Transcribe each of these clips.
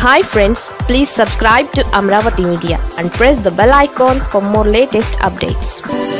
hi friends please subscribe to Amaravati media and press the bell icon for more latest updates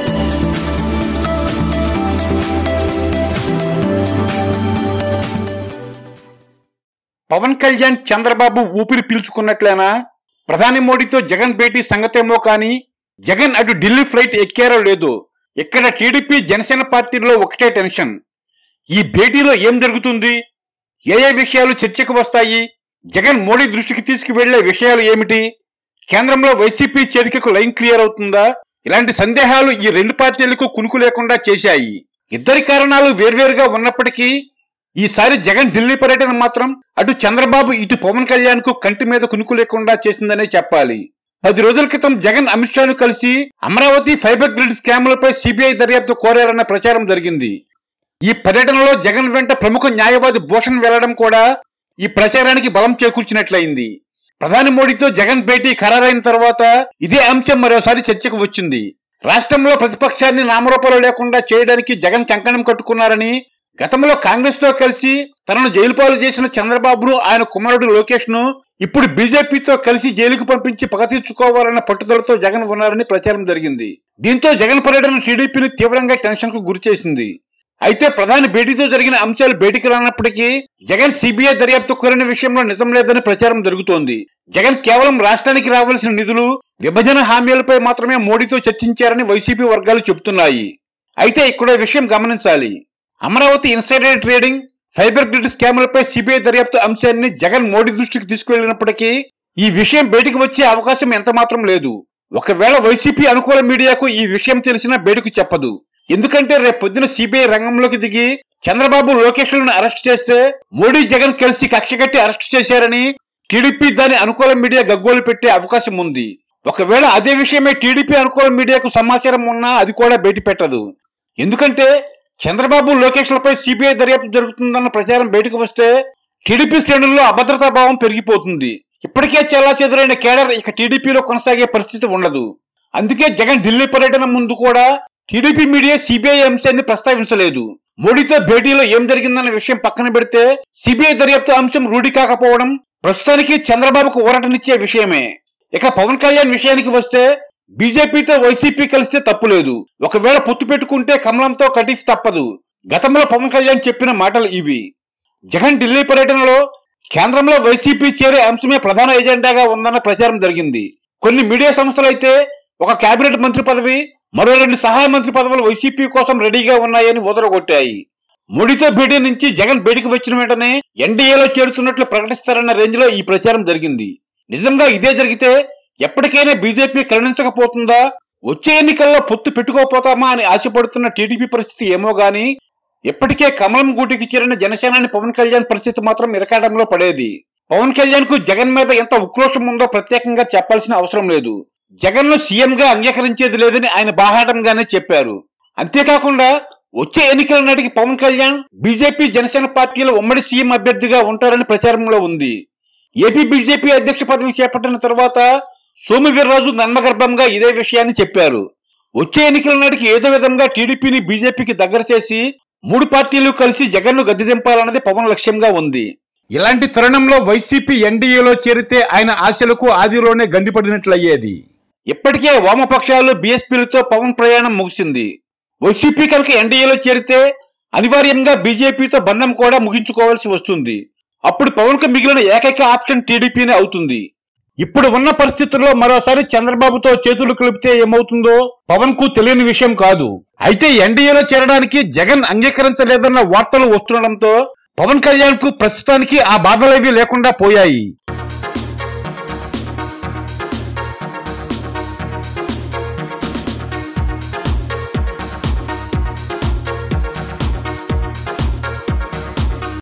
Pawan Kalyan Chandrababu ఊపిరి పీల్చుకున్నట్లేనా ప్రధాని మోడీతో జగన్ భేటీ సంగతేమో కానీ జగన్ అటు ఢిల్లీ ఫ్లైట్ ఎక్కారో లేదో ఇక్కడ టీడీపీ జనసేన పార్టీలో ఒకటే టెన్షన్ ఈ భేటీలో ఏం జరుగుతుంది ఏ ఏ విషయాలు చర్చకు వస్తాయి జగన్ మోడీ దృష్టికి తీసుకువెళ్లే విషయాలు ఏమిటి కేంద్రంలో వైసీపీ చేరికకు లైన్ క్లియర్ అవుతుందా ఇలాంటి సందేహాలు ఈ రెండు పార్టీలకు కునుకు లేకుండా చేశాయి ఇద్దరి కారణాలు వేర్వేరుగా ఉన్నప్పటికీ ఈసారి జగన్ ఢిల్లీ పర్యటన మాత్రం అటు చంద్రబాబు ఇటు పవన్ కళ్యాణ్ కు కంటి మీద కునుకు లేకుండా చేసిందనే చెప్పాలి పది రోజుల క్రితం జగన్ అమిత్ షాను కలిసి అమరావతి ఫైబర్ గ్రిడ్ స్కాములపై సిబిఐ దర్యాప్తు కోరారన్న ప్రచారం జరిగింది ఈ పర్యటనలో జగన్ వెంట ప్రముఖ న్యాయవాది భూషణ్ వెళ్లడం కూడా ఈ ప్రచారానికి బలం చేకూర్చినట్లయింది ప్రధాని మోడీతో జగన్ భేటీ ఖరారైన తర్వాత ఇదే అంశం మరోసారి చర్చకు వచ్చింది రాష్ట్రంలో ప్రతిపక్షాన్ని నామరూపాలు లేకుండా చేయడానికి జగన్ కంకణం కట్టుకున్నారని గతంలో కాంగ్రెస్ తో కలిసి తనను జైలు పాలు చేసిన చంద్రబాబును ఆయన కుమారుడు లోకేష్ ను ఇప్పుడు బీజేపీతో కలిసి జైలుకు పంపించి పగ తీర్చుకోవాలన్న పట్టుదలతో జగన్ ఉన్నారని ప్రచారం జరిగింది దీంతో జగన్ పర్యటన టీడీపీని తీవ్రంగా టెన్షన్ కు గురిచేసింది అయితే ప్రధాని భేటీతో జరిగిన అంశాలు బయటికి రానప్పటికీ జగన్ సిబిఐ దర్యాప్తు కోరిన విషయంలో నిజం లేదని ప్రచారం జరుగుతోంది జగన్ కేవలం రాష్ట్రానికి రావాల్సిన నిధులు విభజన హామీలపై మాత్రమే మోడీతో చర్చించారని వైసీపీ వర్గాలు చెబుతున్నాయి అయితే ఇక్కడ విషయం గమనించాలి Amaravati insider trading fibre grid స్కాములపై సిబిఐ దర్యాప్తు అంశాన్ని జగన్ మోడీ దృష్టికి తీసుకువెళ్లినప్పటికీ ఈ విషయం బయటకు వచ్చే అవకాశం ఎంత మాత్రం లేదు ఒకవేళ వైసీపీ అనుకూల మీడియాకు ఈ విషయం తెలిసినా బయటకు చెప్పదు ఎందుకంటే రేపు పొద్దున సిబిఐ రంగంలోకి దిగి చంద్రబాబు లోకేష్లను అరెస్ట్ చేస్తే మోడీ జగన్ కలిసి కక్ష కట్టి అరెస్ట్ చేశారని టీడీపీ దాని అనుకూల మీడియా గగ్గోలు పెట్టే అవకాశం ఉంది ఒకవేళ అదే విషయమే టీడీపీ అనుకూల మీడియాకు సమాచారం ఉన్నా అది కూడా బయట పెట్టదు ఎందుకంటే చంద్రబాబు లోకేష్లపై సిబిఐ దర్యాప్తు జరుగుతుందన్న ప్రచారం బయటకు వస్తే టీడీపీ శ్రేణుల్లో అభద్రతా భావం పెరిగిపోతుంది ఇప్పటికే చాలా చెదురైన కేడర్ ఇక టీడీపీలో కొనసాగే పరిస్థితి ఉండదు అందుకే జగన్ ఢిల్లీ పర్యటన ముందు కూడా టీడీపీ మీడియా సిబిఐ అంశాన్ని ప్రస్తావించలేదు మోడీతో భేటీలో ఏం జరిగిందన్న విషయం పక్కన పెడితే సిబిఐ దర్యాప్తు అంశం రూఢి కాకపోవడం ప్రస్తుతానికి చంద్రబాబుకు ఊరటనిచ్చే విషయమే ఇక పవన్ కళ్యాణ్ విషయానికి వస్తే బీజేపీతో వైసీపీ కలిస్తే తప్పులేదు ఒకవేళ పొత్తు పెట్టుకుంటే కమలంతో కటీఫ్ తప్పదు గతంలో పవన్ కళ్యాణ్ చెప్పిన మాటలు ఇవి జగన్ ఢిల్లీ పర్యటనలో కేంద్రంలో వైసీపీ చేరే అంశమే ప్రధాన ఎజెండాగా ఉందన్న ప్రచారం జరిగింది కొన్ని మీడియా సంస్థలు అయితే ఒక కేబినెట్ మంత్రి పదవి మరో రెండు సహాయ మంత్రి పదవులు వైసీపీ కోసం రెడీగా ఉన్నాయని ఊదరగొట్టాయి మోడీతో భేటీ నుంచి జగన్ బయటకు వచ్చిన వెంటనే ఎన్డీఏలో చేరుతున్నట్లు ప్రకటిస్తారన్న రేంజ్ లో ఈ ప్రచారం జరిగింది నిజంగా ఇదే జరిగితే ఎప్పటికైనా బీజేపీ కరుణించకపోతుందా వచ్చే ఎన్నికల్లో పొత్తు పెట్టుకోపోతామా అని ఆశపడుతున్న టీడీపీ పరిస్థితి ఏమో గాని ఇప్పటికే కమలం గూటికి చేరిన జనసేనాని పవన్ కళ్యాణ్ పరిస్థితి మాత్రం ఇరకాటంలో పడేది పవన్ కళ్యాణ్ కు జగన్ మీద ఎంత ఉక్రోషం ఉందో ప్రత్యేకంగా చెప్పాల్సిన అవసరం లేదు జగన్ ను సీఎం గా అంగీకరించేది లేదని ఆయన బాహాటంగానే చెప్పారు అంతేకాకుండా వచ్చే ఎన్నికల నాటికి పవన్ కళ్యాణ్ బీజేపీ జనసేన పార్టీల ఉమ్మడి సీఎం అభ్యర్థిగా ఉంటారని ప్రచారంలో ఉంది ఏపీ బీజేపీ అధ్యక్ష పదవి చేపట్టిన తర్వాత సోము వీర్రాజు నన్మగర్భంగా ఇదే విషయాన్ని చెప్పారు వచ్చే ఎన్నికల నాటికి ఏదో విధంగా టీడీపీని బీజేపీకి దగ్గర చేసి మూడు పార్టీలు కలిసి జగన్ను గద్దె దింపాలన్నది పవన్ లక్ష్యంగా ఉంది ఇలాంటి తరుణంలో వైసీపీ ఎన్డీఏలో చేరితే ఆయన ఆశలకు ఆదిలోనే గండిపడినట్లయ్యేది ఇప్పటికే వామపక్షాలు బీఎస్పీలతో పవన్ ప్రయాణం ముగిసింది వైసీపీ కనుక ఎన్డీఏలో చేరితే అనివార్యంగా బీజేపీతో బంధం కూడా ముగించుకోవాల్సి వస్తుంది అప్పుడు పవన్ కు మిగిలిన ఏకైక ఆప్షన్ టీడీపీనే అవుతుంది ఇప్పుడు ఉన్న పరిస్థితుల్లో మరోసారి చంద్రబాబుతో చేతులు కలిపితే ఏమవుతుందో పవన్ కు తెలియని విషయం కాదు అయితే ఎన్డీఏలో చేరడానికి జగన్ అంగీకరించలేదన్న వార్తలు వస్తుండడంతో పవన్ కళ్యాణ్ కు ప్రస్తుతానికి ఆ బాధలేవీ లేకుండా పోయాయి